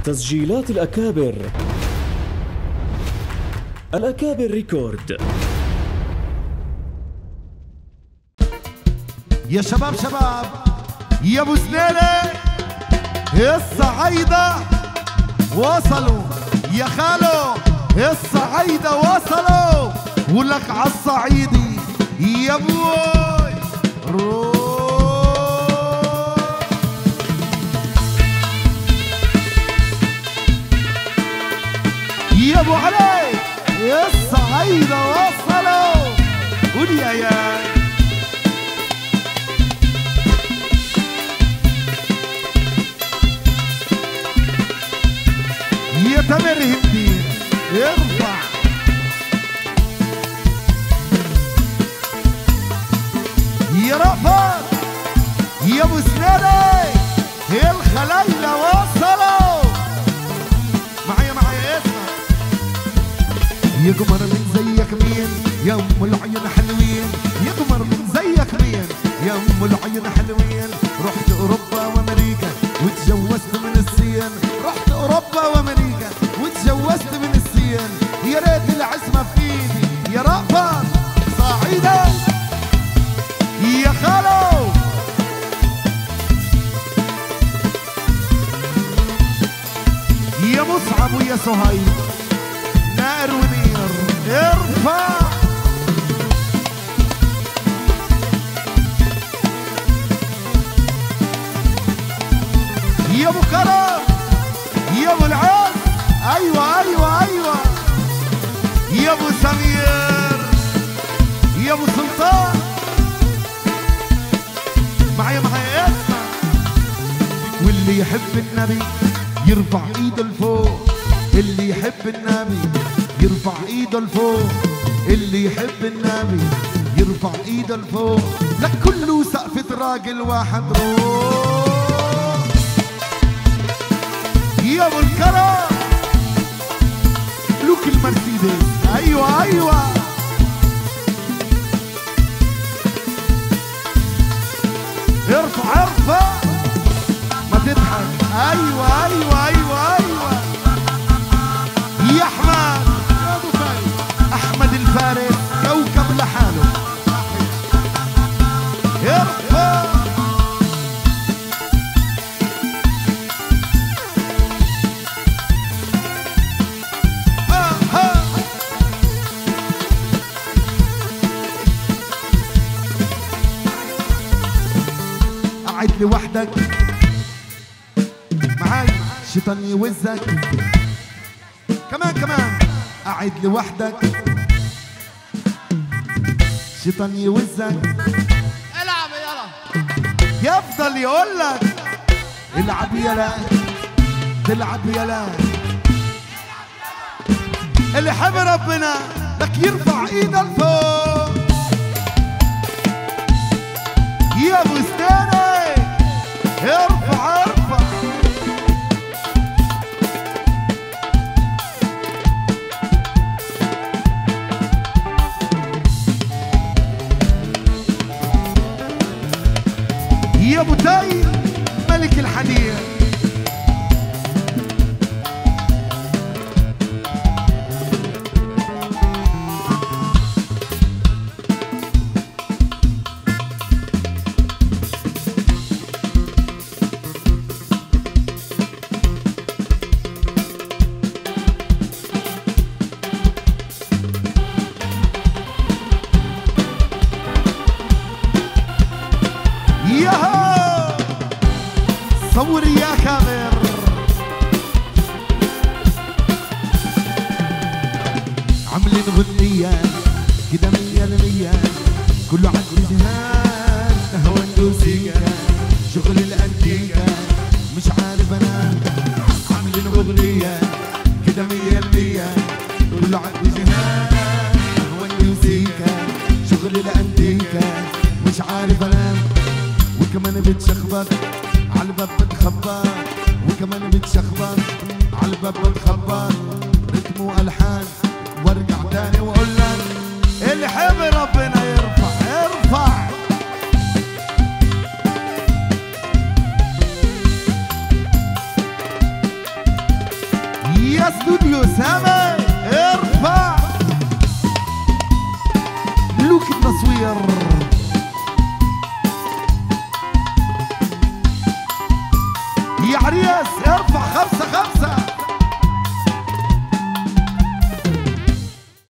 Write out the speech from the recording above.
تسجيلات الأكابر الأكابر ريكورد يا شباب شباب يا ابو سنينه يا الصعايده وصلوا يا خالو يا الصعايده وصلوا ولك عالصعيدي يا ابوي روح يا ابو علي يا الصعايده وصلوا قول يا يا يا تامر هندي ارفع يا رفض يا ابو سناني يا الخلايلة وصلوا معايا معايا اسمع يا قمر من زيك مين يا ام العيون حلوين يا قمر من زيك مين يا ام العيون حلوين رحت اوروبا وامريكا وتجوزت من الصين رحت اوروبا وامريكا وتجوزت من الصين يا ريت العزمه في ايدي يا رأفت صعيده يا خالو يا مصعب ويا سهيل نار ونير ارفع يا ابو كرم يا ابو العز ايوه ايوه ايوه يا ابو سمير يا ابو سلطان معايا معايا اسمع واللي يحب النبي يرفع ايده لفوق اللي يحب النبي يرفع ايده لفوق اللي يحب النبي يرفع ايده لفوق لك كله سقفة راجل واحد روح يا ابو الكرم لوك المرسيدس ايوه ايوه ارفع ارفع ما تضحك ايوه ايوه ايوه ايوه يا احمد يا ابو فايز احمد الفارس كوكب لحاله ارفع آه، آه. قاعد لوحدك معاي شيطان يوزك كمان كمان قاعد لوحدك شيطان يوزك العب يلا يفضل يقول لك العب يلا تلعب يلا اللي حب ربنا لك يرفع ايده لفوق يا ابو سناني ارفع ارفع يا ابو تاي ملك الحديد ياهو صور يا كامير عاملين غنية كده مية المية كله عندي جهاز قهوة اندوسية شغل الانتيكا مش عارف انا عاملين اغنية كده مية المية كله عندي جهاز قهوة اندوسية شغل الانتيكا مش عارف انام وكمان بتشخبط على الباب بتخبط وكمان بتشخبط على الباب بتخبط رتم والحان وارجع تاني واقول لك اللي حب ربنا يرفع ارفع استوديو سامي ارفع لوك التصوير يا عريس ارفع خمسة خمسة